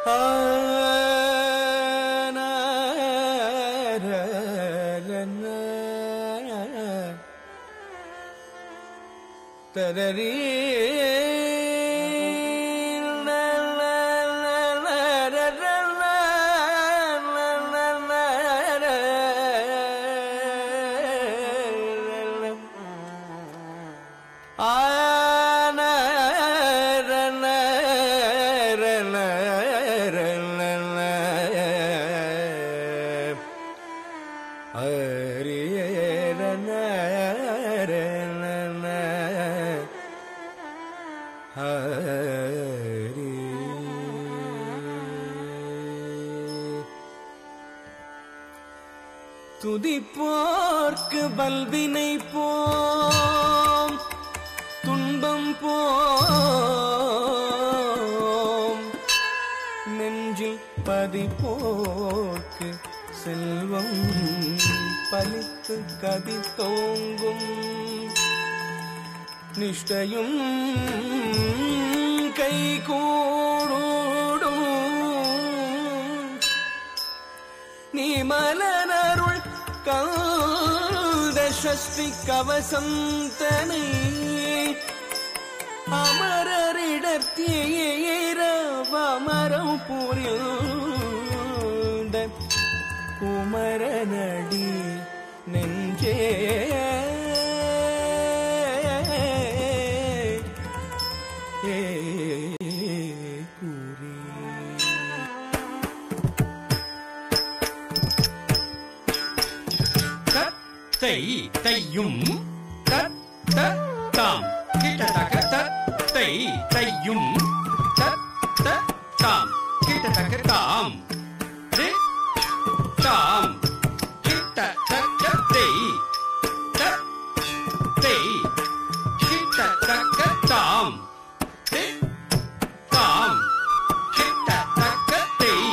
தரரி துதிப்போர்க்கு பல்வினை போம் துன்பம் போம் நெஞ்சில் பதிப்போர்க்கு செல்வம் பலித்து கதி தோங்கும் நிஷ்டையும் கை கூடும் நீ மலனருள் காந்த சஷ்டி கவசந்தனை அமரரிடத்தேரவமரம் புரிந்த குமரனடி நெஞ்சே ஏ கூறி தத்தை தையும் தத்த தாம் கிட்டத்தக்க தத்தை தையும் தத்த தாம் கிட்டத்தக்க தாம் ரி, தாம் கிட்டத்தக்க தெய் தத்தை கிட்டத்தக்க தாம் ரி, தாம் கிட்டத்தக்க தெய்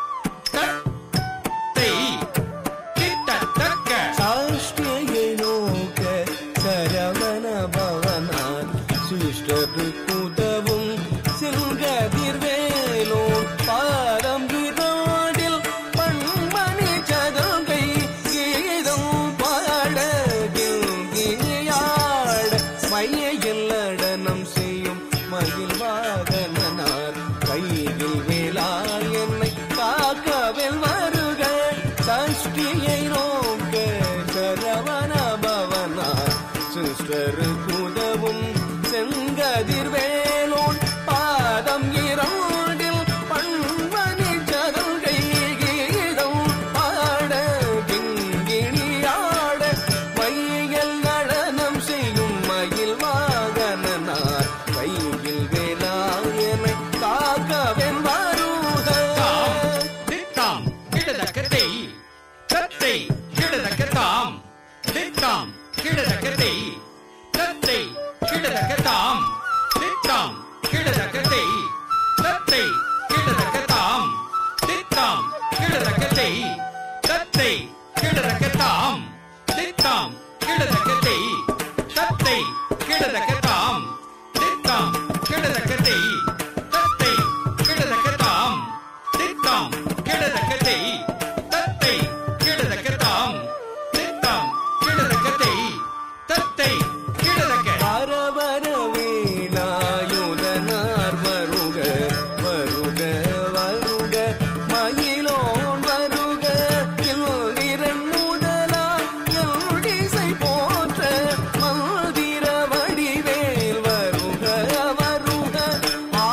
தத்தை கிட்டத்தக்க சாஷ்டியை நோக்க சரவண பவனான் சிஷ்டரு குதவும் சிங்கதிர்வேலோன் பாரம் விராடில் பண்மணி சதங்கை கீதம் பாட கிங்கியாட மையில் நடனம் செய்யும் மயில் வாகனார் கையில் வேலா என்னை காக்கவில் வருக சஷ்டியை நோக்க சரவண பவனார் சிஸ்டர் குதவும் செங்கதிர்வேலோன் பாதம் இரண்டில் பண்பனி சதங்கை கீதம் பாட கிங்கிணியாட மையல் நடனம் செய்யும் மயில் வாகனார் கையில் வேலாயனை காக்கவென் வருக திட்டாம் கிடதக்க தெய் தத்தை கிடதக்க தாம் திட்டாம் கிடதக்க தெய் தத்தை கிடதக்க தாம் திட்டாம் கிடதக்க தெய் தத்தை கிடதக்க தாம் திட்டாம் கிடதக்க தெய் தத்தை கிடதக்க தாம் திட்டாம் கிடதக்க தெய் தத்தை கிடதக்க தாம் திட்டாம் கிடதக்க தெய் தத்தை கிடதக்க தாம் திட்டாம் கிடதக்க தெய் தத்தை கிடதக்க தாம் திட்டாம் கிடதக்க தெய் தத்தை கிடதக்க பரவர வீணாயுதனார் வருக வருக வருக மயிலோன் வருக எல்லிரன் முதலா எல்டிசை போற்ற மந்திர வடிவேல் வருக வருக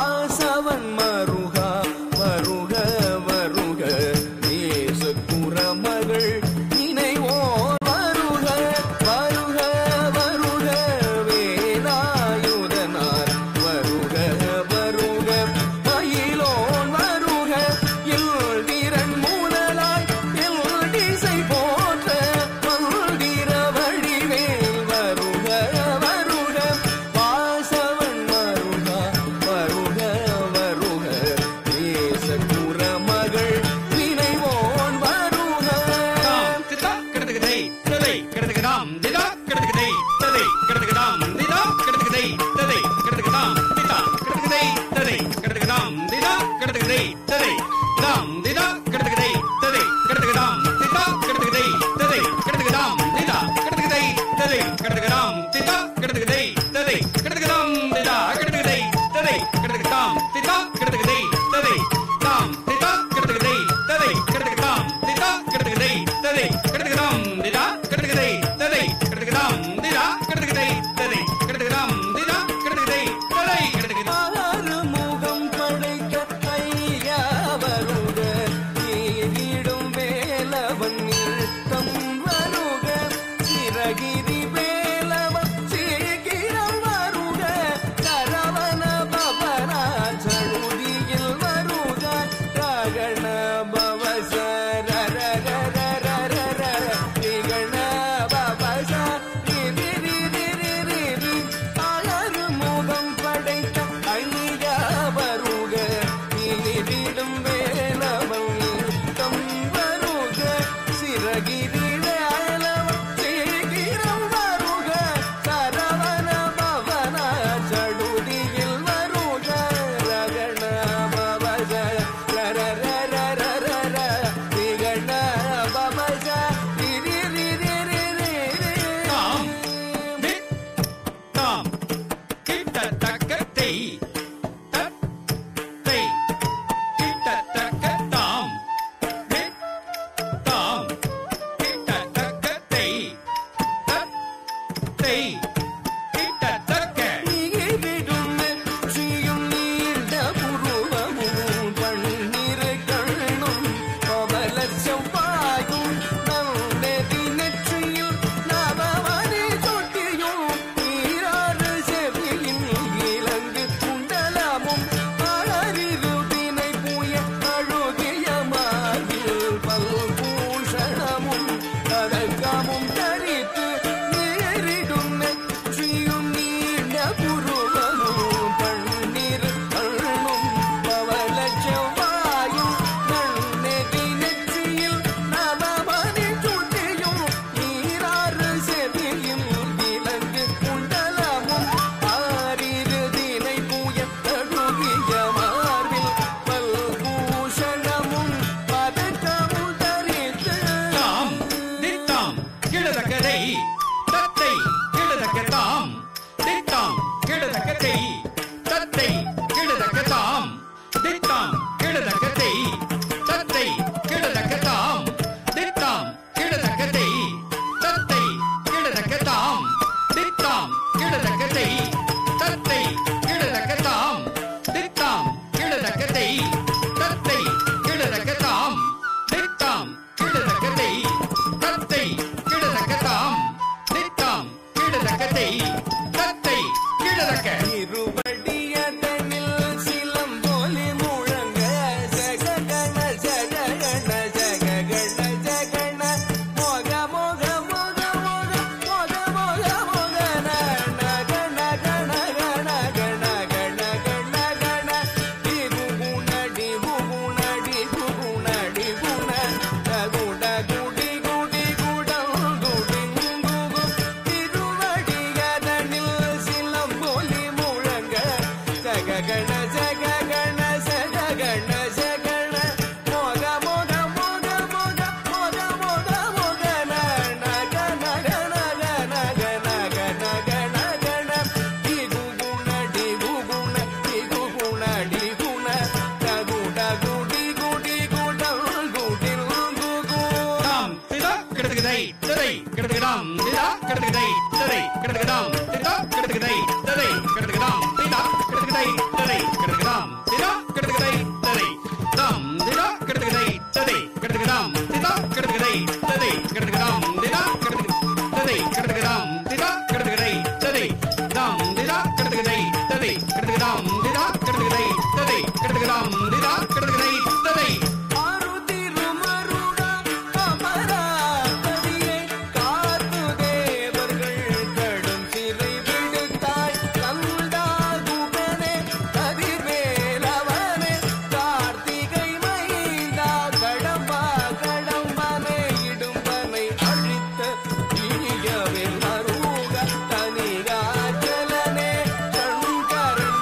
சகண சகண சகண சகண மோக மோக மோக மோக மோக மோக மோக நக நக நக நக நக நக நக டிகு குண டிகு குண டிகு குண டிகுண டகு டகு டிகு டிகு டகு டிகு குகு தாம் திதா கிடதுகதை ததை கிடதுகதாம் திதா கிடதுகதை ததை கிடதுகதாம் திதா கிடதுகதை ததை கிடதுகதாம் திதா கிடதுகதை ததை கிடதுகதாம் திதா கிடதுகதை ததை தாம் திதா கிடதுகதை ததை கிடதுகதாம் திதா கிடதுகதை ததை கிடதுகதாம் திதா கிடதுக ததை கிடதுகதாம் திதா கிடதுகதை ததை தாம் திதா கிடதுகதை ததை கிடதுகதாம் திதா கிடதுகதை ததை கிடதுகதாம் திதா கிடதுகதை ததை ஆருதிருமருகா அமராவதியை காத்து தேவர்கள் கடும் சிறை விடுத்தாய் கந்தாகுகனே கதிர்வேலவனே கார்த்திகை மைந்தா கடம்பா கடம்பனே இடும்பனை அழித்த இனியவில் மருக தனிகாச்சலனே சண்கரன்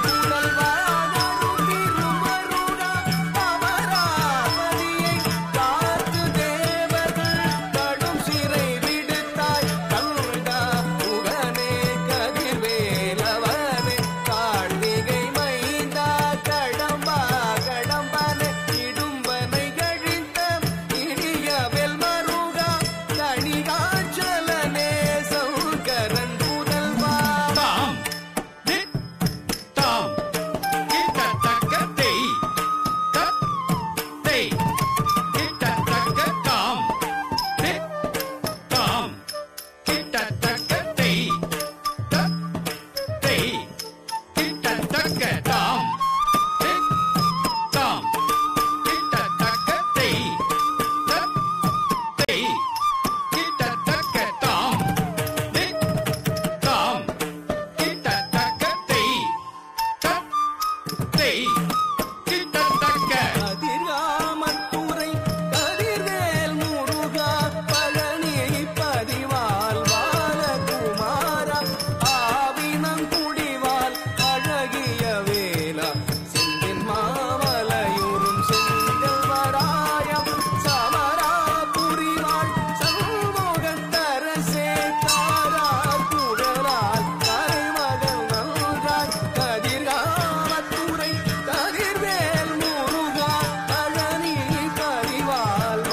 புதல்வாருதிருமருகா அமராவதியை காத்து தேவர்கள் கடும் சிறை விடுத்தாய் கல்டா புகனே கதிர்வேலவனே கார்த்திகை மைந்தா கடம்பா கடம்பனே இடும்பனை கழித்த இனியவில் மருகா கணிகாச்சலனே சௌகரன் புதல்வா தாம் தித் தாம் கிட்ட தக்க தேய் தத் தேய் கிட்ட தக்க தாம் தித் தாம் கிட்ட தக்க தேய் தத் தேய் கிட்ட தக்க தாம் தித் தாம் கிட்ட தக்க தேய் தத் தேய் கிட்ட தக்க தாம் தித் தாம் கிட்டத்தக்க தேய் தத் தேய் கிட்டத்தக்க கதிர்காமத்துறை கதிர்வேல் முருகா பழனி பதிவால் பாலகுமாரா ஆவினம் குடிவால் அழகிய வேலா செந்தின் மாமலையூரும் செங்கல்வராயம் சமரா புரிவாள் சண்முகத்தரசே தாரா குழலால் கரைமகள் நல்காய் கதிர்காமத்துறை கதிர்வேல் முருகா பழனி பதிவால்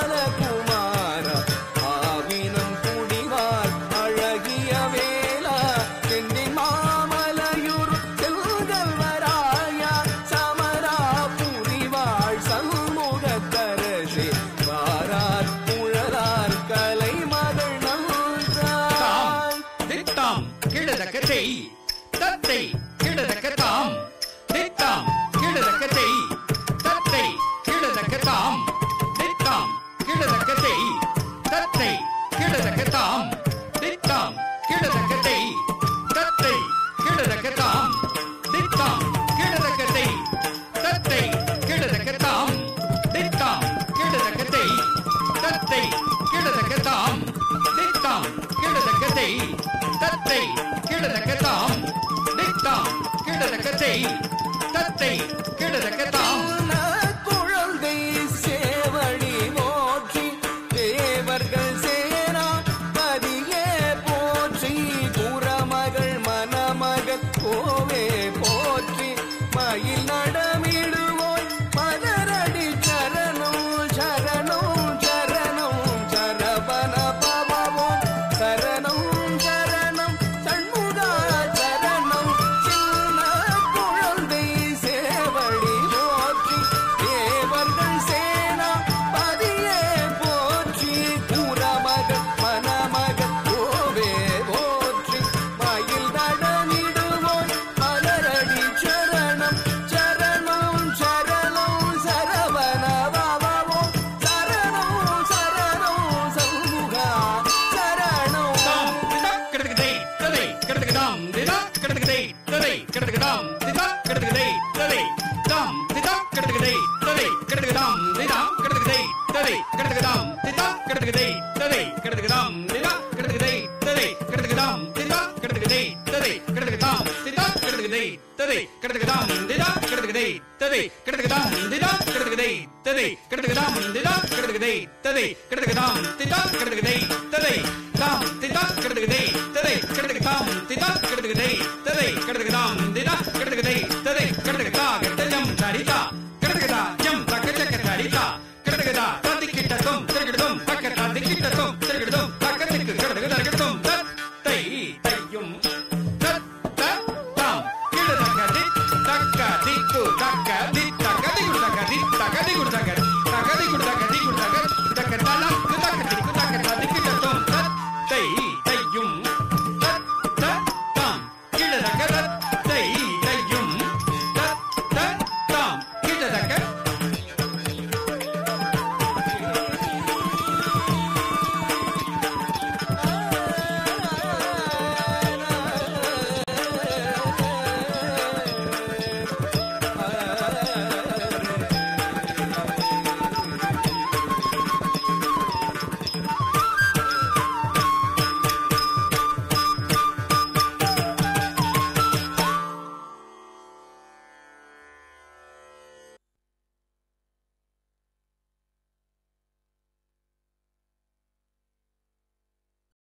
பாலகுமாரா ஆவினம் குடிவால் அழகிய வேலா செந்தின் மாமலையூர் செல்கல்வராயா சமரா புரிவாள் சண்முகத்தரசே வாரார் குழலால் கலை மகள் நல்காய் தித்தாம் கிழதக்க தேய் தத்தை கிழதக்க தாம் தித்தாம் கிழதக்க தேய் தத்தை கிழதக்க தாம் தித்தாம் கிழதக்க தேய் தத்தை கிழதக்க தாம் தித்தாம் கிழதக்க தேய் தத்தை கிழதக்க தாம் தித்தாம் கிழதக்க தேய் தத்தை கிழதக்க தாம் தித்தாம் கிழதக்க தேய் தத்தை கிழதக்க தாம் தித்தாம் கிழதக்க தேய் தத்தை கிழதக்க தாம் தித்தாம் கிழதக்க தேய் தத்தை கிழதக்க தாம் குழந்தை சேவடி போற்றி தேவர்கள் சேனா பதியே போற்றி புறமகள் மணமகள் கோவே போற்றி மயில் நடமிடுவோய் மலரடி சரணம் சரணம் சரணம் சரபன பவமோ சரணம் சரணம் சண்முகா சரணம் சின்ன குழந்தை சேவடி போற்றி தேவர்கள் சேனா பதியே போற்றி புறமகள் மணமகள் கோவே போற்றி மயில் நடனிடுவோய் மலரடி சரணம் சரணம் சரணம் சரவண பவமோ சரணம் சரணம் சண்முகா சரணம் தாம் திதா கிடதுகதை ததை கிடதுகதாம் திதா கிடதுகதை ததை கிடதுகதாம் திதா கிடதுகதை ததை தாம் திதா கிடதுகதை ததை கிடதுகதாம் திதா கிடதுகதை ததை கிடதுகதாம் திதா கிடதுகதை ததை கிடதுகதாம் திதா கிடதுகதை ததை கிடதுகதாம் திதா கிடதுகதை ததை கிடதுகதாம் திதா கிடதுகதை ததை கிடதுகதாம் கிடதுகடாம் திதா கிடதுகதை ததை கிடதுகடாம் திதா கிடதுகதை ததை கிடதுகடாம் திதா கிடதுகதை ததை கிடதுகடாம் திதா கிடதுகதை ததை தாம் திதா கிடதுகதை